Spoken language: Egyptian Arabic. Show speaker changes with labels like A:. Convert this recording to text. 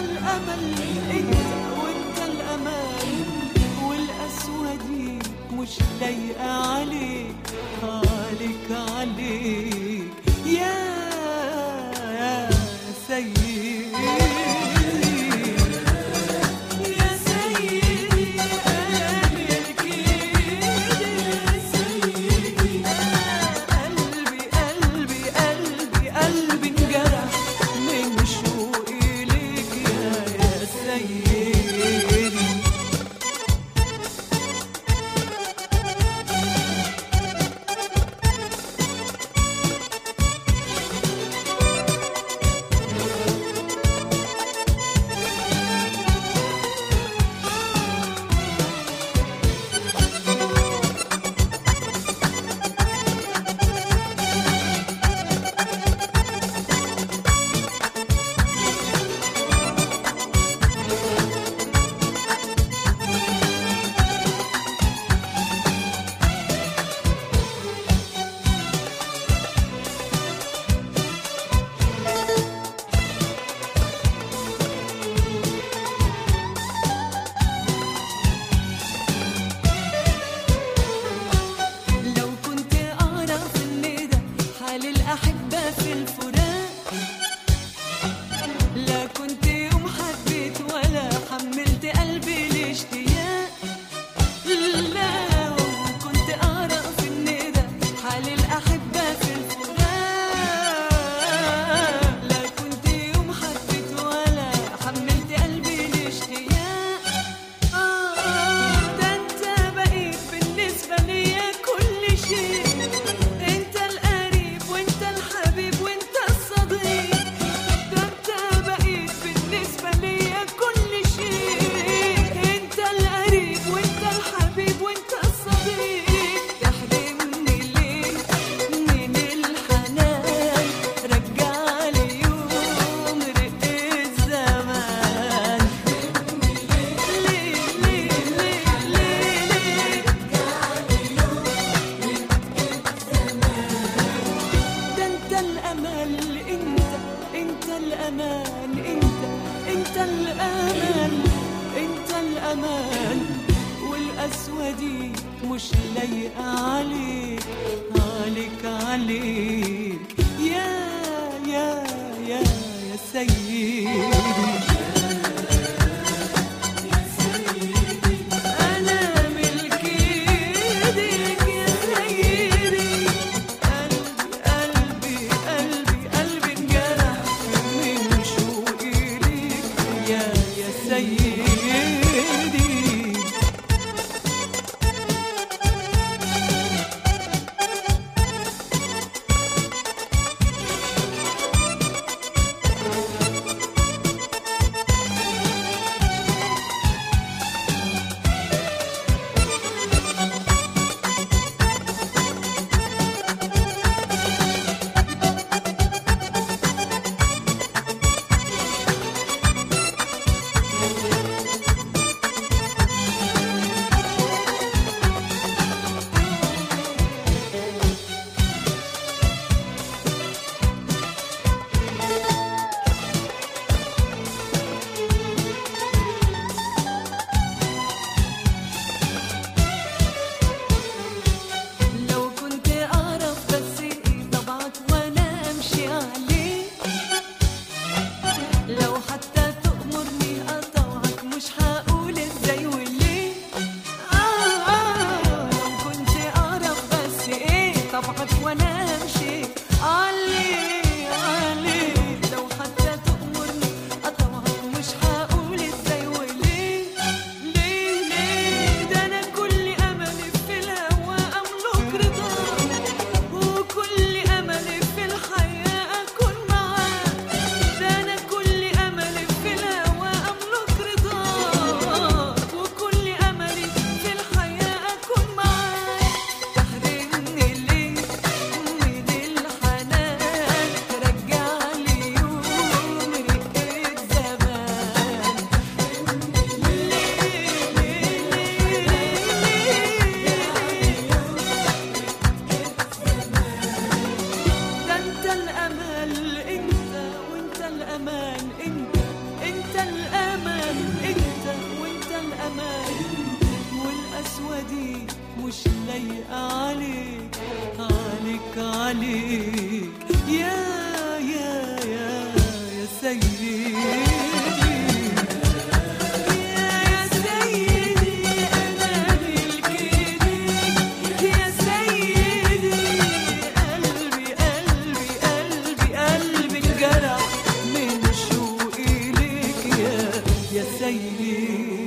A: الامل انت وانت الامان والقسوه دي مش لايقه عليك عليك عليك يا يا سيدي يا سيدي قلبك يا سيدي قلبي قلبي قلبي قلبي انجرح من شوقي ليك يا يا سيدي لو كنت أعرف إن ده حال الأحبة في الفراق لا كنت يوم حبيت ولا حملت قلبي الاشتياق لو كنت أعرف إن ده حال الأحبة في الفراق لا كنت يوم حبيت ولا حملت قلبي الاشتياق آه ده أنت بقيت بالنسبة ليا كل شيء أنت القريب وأنت الحبيب وأنت الصديق ده أنت بقيت بالنسبة ليا كل شيء أنت القريب وأنت الحبيب وأنت الصديق تحرمني ليه من الحنان رجع لي يوم رق الزمان ليه ليه ليه ليه ده انت الامل انت انت الامان انت انت الامان انت الامان والقسوه دي مش لايقه عليك عليك عليك يا يا يا يا سيدي أنا ملك إيديك يا سيدي قلبي قلبي قلبي قلبي انجرح من شوقي ليك يا يا سيدي الأمان أنت وأنت الأمان والقسوة دي مش لايقة عليك عليك عليك يا يا يا يا سيدي يا سيدي أنا ملك إيديك يا سيدي قلبي قلبي قلبي قلبي انجرح من شوقي ليك يا يا سيدي